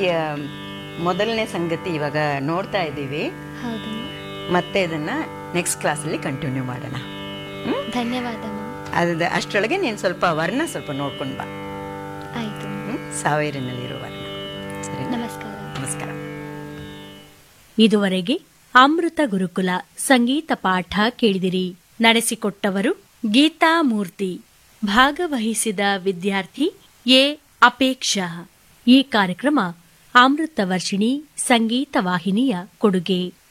ಸಂಗತಿಯ ಮೊದಲನೇ ಸಂಗತಿ ಇವಾಗ ನೋಡ್ತಾ ಇದ್ದೀವಿ ಹೌದು ಮತ್ತೆ ಇದನ್ನ ನೆಕ್ಸ್ಟ್ ಕ್ಲಾಸಲ್ಲಿ ಕಂಟಿನ್ಯೂ ಮಾಡೋಣ ಹ್ಮ್? ಧನ್ಯವಾದ ಮ್ಯಾಮ್ ಅದ ಅಷ್ಟರೊಳಗೆ ನೀನು ಸ್ವಲ್ಪ ವರ್ಣ ಸ್ವಲ್ಪ ನೋಡ್ಕೊಂಡು ಬಾ ಆಯಿತು ಹ್ಮ್? ಸಾವಿರಿನಲ್ಲಿರೋ ವರ್ಣ ಸರಿ ನಮಸ್ಕಾರ ನಮಸ್ಕಾರ ಇದುವರೆಗೆ ಅಮೃತ ಗುರುಕುಲ ಸಂಗೀತ ಪಾಠ ಕೇಳಿದಿರಿ ನಡೆಸಿಕೊಟ್ಟವರು ಗೀತಾ ಮೂರ್ತಿ ಭಾಗವಹಿಸಿದ ವಿದ್ಯಾರ್ಥಿ ಎ ಅಪೇಕ್ಷಾ ಈ ಕಾರ್ಯಕ್ರಮ ಅಮೃತ ವರ್ಷಿಣಿ ಸಂಗೀತ ವಾಹಿನಿಯ ಕೊಡುಗೆ